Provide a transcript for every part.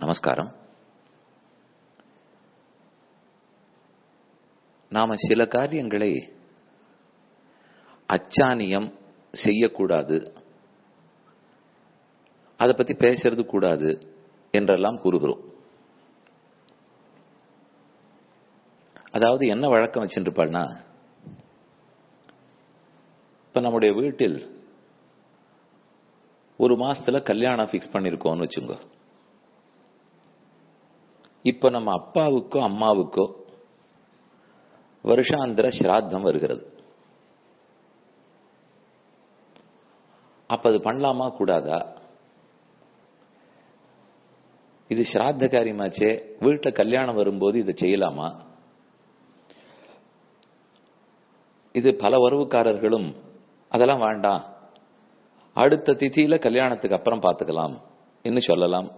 நமஸ்காரம் நாம சில காரியங்களை அச்சானியம் செய்யக்கூடாது அதை பத்தி பேசுறது கூடாது என்றெல்லாம் கூறுகிறோம் அதாவது என்ன வழக்கம் வச்சுருப்பாள்னா இப்ப நம்முடைய வீட்டில் ஒரு மாசத்துல கல்யாணம் ஃபிக்ஸ் பண்ணிருக்கோம்னு வச்சுங்க இப்ப நம்ம அப்பாவுக்கோ அம்மாவுக்கோ வருஷாந்திர சிராத்தம் வருகிறது அப்ப அது பண்ணலாமா கூடாதா இது சிராத்த காரியமாச்சே வீட்டுல கல்யாணம் வரும்போது இதை செய்யலாமா இது பல உறவுக்காரர்களும் அதெல்லாம் வேண்டாம் அடுத்த திதியில கல்யாணத்துக்கு அப்புறம் பார்த்துக்கலாம் என்று சொல்லலாம்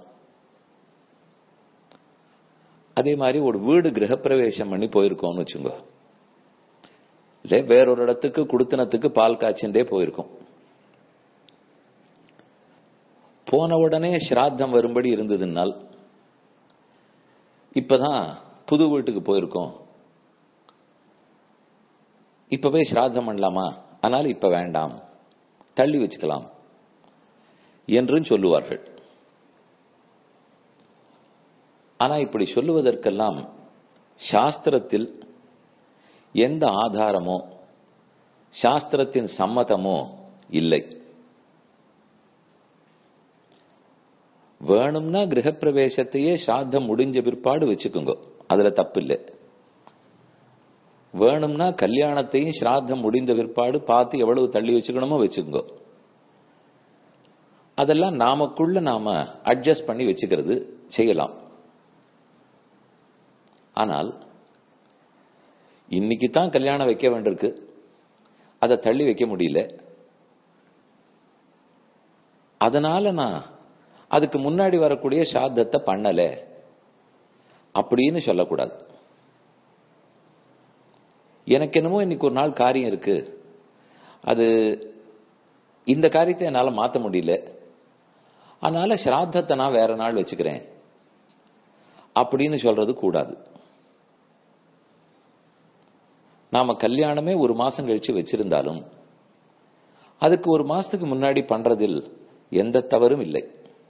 அதே மாதிரி ஒரு வீடு கிரகப்பிரவேசம் பண்ணி போயிருக்கோம்னு வச்சுங்க இல்ல வேறொரு இடத்துக்கு குடுத்தனத்துக்கு பால் காய்ச்சண்டே போயிருக்கோம் போன உடனே சிராத்தம் வரும்படி இருந்ததுனால் இப்பதான் புது வீட்டுக்கு போயிருக்கோம் இப்ப போய் சிராத்தம் பண்ணலாமா ஆனால் இப்ப வேண்டாம் தள்ளி வச்சுக்கலாம் என்றும் சொல்லுவார்கள் ஆனா இப்படி சொல்லுவதற்கெல்லாம் சாஸ்திரத்தில் எந்த ஆதாரமோ சாஸ்திரத்தின் சம்மதமோ இல்லை வேணும்னா கிரகப்பிரவேசத்தையே சாத்தம் முடிஞ்ச பிற்பாடு வச்சுக்கோங்க அதுல தப்பு இல்லை வேணும்னா கல்யாணத்தையும் ஸ்ராத்தம் முடிந்த பிற்பாடு பார்த்து எவ்வளவு தள்ளி வச்சுக்கணுமோ வச்சுக்கோங்க அதெல்லாம் நாமக்குள்ள நாம அட்ஜஸ்ட் பண்ணி வச்சுக்கிறது செய்யலாம் ஆனால் இன்னைக்கு தான் கல்யாணம் வைக்க வேண்டியிருக்கு அதை தள்ளி வைக்க முடியல அதனால நான் அதுக்கு முன்னாடி வரக்கூடிய சாத்தத்தை பண்ணல அப்படின்னு சொல்லக்கூடாது எனக்கு என்னமோ இன்னைக்கு ஒரு நாள் காரியம் இருக்கு அது இந்த காரியத்தை என்னால மாத்த முடியல அதனால சிராத்தத்தை நான் வேற நாள் வச்சுக்கிறேன் அப்படின்னு சொல்றது கூடாது நாம கல்யாணமே ஒரு மாசம் கழிச்சு வச்சிருந்தாலும் அதுக்கு ஒரு மாசத்துக்கு முன்னாடி பண்றதில் எந்த தவறும் இல்லை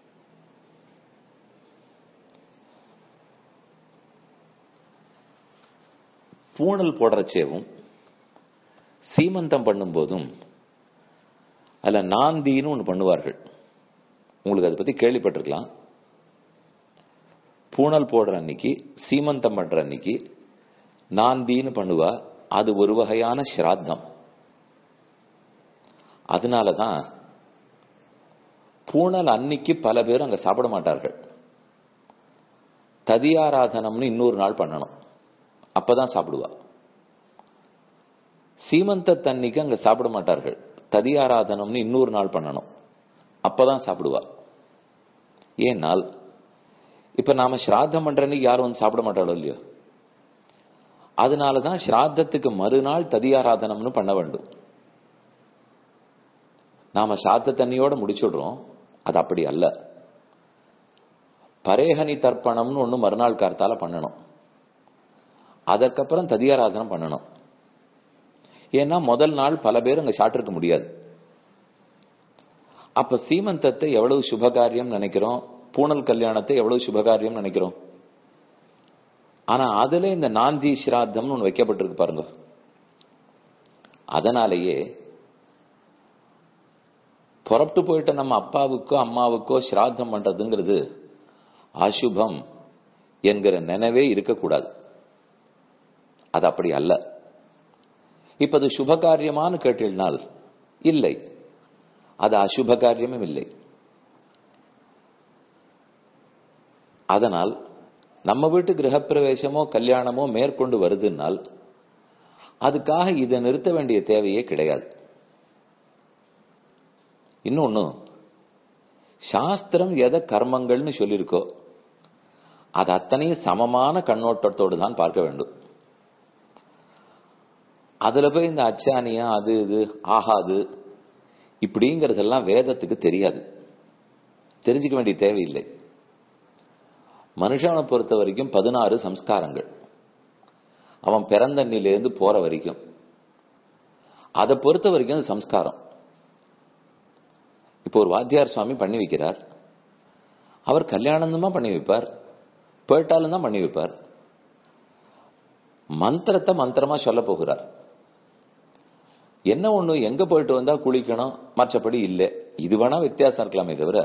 பூணல் போடுறச்சேவும் சீமந்தம் பண்ணும்போதும் அதுல நாந்தின்னு ஒன்று பண்ணுவார்கள் உங்களுக்கு அதை பத்தி கேள்விப்பட்டிருக்கலாம் பூணல் போடுற அன்னைக்கு சீமந்தம் பண்ற அன்னைக்கு நாந்தின்னு பண்ணுவா அது ஒரு வகையான சிராத்தம் அதனாலதான் பூணல் அன்னைக்கு பல பேர் அங்க சாப்பிட மாட்டார்கள் ததியாராதனம்னு இன்னொரு நாள் பண்ணணும் அப்பதான் சாப்பிடுவா சீமந்த தண்ணிக்கு அங்க சாப்பிட மாட்டார்கள் ததியாராதனம்னு இன்னொரு நாள் பண்ணணும் அப்பதான் சாப்பிடுவா ஏனால் இப்ப நாம ஸ்ராத்தம் பண்றன்னைக்கு யாரும் வந்து சாப்பிட மாட்டாளோ இல்லையோ அதனாலதான் ஸ்ராத்தத்துக்கு மறுநாள் ததியாராதனம்னு பண்ண வேண்டும் நாம சாத்த தண்ணியோட முடிச்சுடுறோம் அது அப்படி அல்ல பரேகனி தர்ப்பணம்னு ஒண்ணு மறுநாள் கார்த்தால பண்ணணும் அதற்கப்புறம் ததியாராதனம் பண்ணணும் ஏன்னா முதல் நாள் பல பேர் அங்க சாட்டிருக்க முடியாது அப்ப சீமந்தத்தை எவ்வளவு சுபகாரியம் நினைக்கிறோம் பூனல் கல்யாணத்தை எவ்வளவு சுபகாரியம் நினைக்கிறோம் ஆனா அதுல இந்த நாந்தி சிராத்தம்னு ஒண்ணு வைக்கப்பட்டிருக்கு பாருங்க அதனாலேயே புறப்பட்டு போயிட்ட நம்ம அப்பாவுக்கோ அம்மாவுக்கோ சிராத்தம் பண்றதுங்கிறது அசுபம் என்கிற நினைவே இருக்கக்கூடாது அது அப்படி அல்ல இப்ப அது சுபகாரியமானு கேட்டினால் இல்லை அது அசுப காரியமும் இல்லை அதனால் நம்ம வீட்டு கிரகப்பிரவேசமோ கல்யாணமோ மேற்கொண்டு வருதுன்னால் அதுக்காக இதை நிறுத்த வேண்டிய தேவையே கிடையாது இன்னொன்னு சாஸ்திரம் எதை கர்மங்கள்னு சொல்லியிருக்கோ அது அத்தனையும் சமமான கண்ணோட்டத்தோடு தான் பார்க்க வேண்டும் அதுல போய் இந்த அச்சானியா அது இது ஆகாது இப்படிங்கிறதெல்லாம் வேதத்துக்கு தெரியாது தெரிஞ்சுக்க வேண்டிய தேவையில்லை மனுஷனை பொறுத்த வரைக்கும் பதினாறு சம்ஸ்காரங்கள் அவன் பிறந்தண்ணிலேருந்து போற வரைக்கும் அதை பொறுத்த வரைக்கும் அது சம்ஸ்காரம் இப்போ ஒரு வாத்தியார் சுவாமி பண்ணி வைக்கிறார் அவர் கல்யாணம் தான் பண்ணி வைப்பார் போயிட்டாலும் தான் பண்ணி வைப்பார் மந்திரத்தை மந்திரமா சொல்ல போகிறார் என்ன ஒண்ணு எங்க போயிட்டு வந்தா குளிக்கணும் மற்றபடி இல்லை இது வேணா வித்தியாசம் இருக்கலாமே தவிர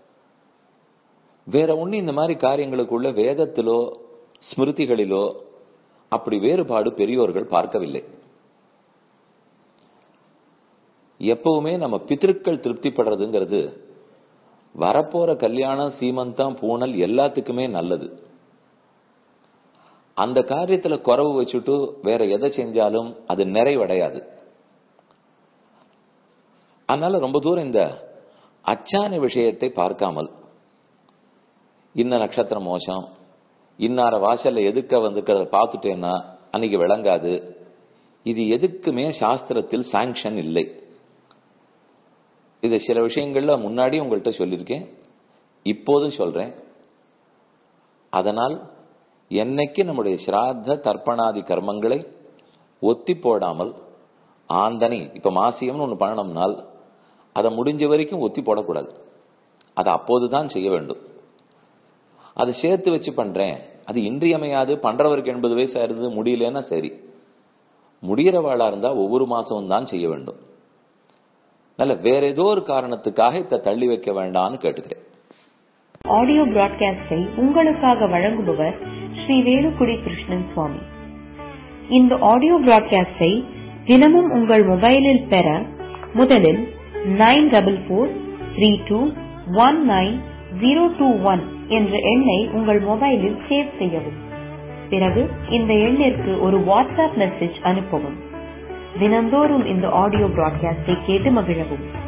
வேற ஒண்ணு இந்த மாதிரி காரியங்களுக்குள்ள வேதத்திலோ ஸ்மிருதிகளிலோ அப்படி வேறுபாடு பெரியோர்கள் பார்க்கவில்லை எப்பவுமே நம்ம பித்திருக்கள் திருப்திப்படுறதுங்கிறது வரப்போற கல்யாணம் சீமந்தம் பூணல் எல்லாத்துக்குமே நல்லது அந்த காரியத்துல குறவு வச்சுட்டு வேற எதை செஞ்சாலும் அது நிறைவடையாது அதனால ரொம்ப தூரம் இந்த அச்சான விஷயத்தை பார்க்காமல் இன்ன நட்சத்திரம் மோசம் இன்னார வாசல்ல எதுக்க வந்துக்கிறத பார்த்துட்டேன்னா அன்னைக்கு விளங்காது இது எதுக்குமே சாஸ்திரத்தில் சாங்ஷன் இல்லை இது சில விஷயங்கள்ல முன்னாடி உங்கள்கிட்ட சொல்லியிருக்கேன் இப்போதும் சொல்றேன் அதனால் என்னைக்கு நம்முடைய சிராத்த தர்ப்பணாதி கர்மங்களை ஒத்தி போடாமல் ஆந்தனி இப்ப மாசியம்னு ஒண்ணு பண்ணணும்னால் அதை முடிஞ்ச வரைக்கும் ஒத்தி போடக்கூடாது அதை அப்போதுதான் செய்ய வேண்டும் அதை சேர்த்து வச்சு பண்றேன் அது இன்றியமையாது பண்றவருக்கு எண்பது வயசு ஆயிருது முடியலன்னா சரி முடிகிறவாளா இருந்தா ஒவ்வொரு மாசமும் தான் செய்ய வேண்டும் நல்ல வேற ஏதோ ஒரு காரணத்துக்காக இதை தள்ளி வைக்க வேண்டாம்னு கேட்டுக்கிறேன் ஆடியோ பிராட்காஸ்டை உங்களுக்காக வழங்குபவர் ஸ்ரீ வேலுக்குடி கிருஷ்ணன் சுவாமி இந்த ஆடியோ பிராட்காஸ்டை தினமும் உங்கள் மொபைலில் பெற முதலில் nine double four three two one nine zero two one என்ற எண்ணை உங்கள் மொபைலில் சேவ் செய்யவும் பிறகு இந்த எண்ணிற்கு ஒரு வாட்ஸ்அப் மெசேஜ் அனுப்பவும் தினந்தோறும் இந்த ஆடியோ பிராட்காஸ்டை கேட்டு மகிழவும்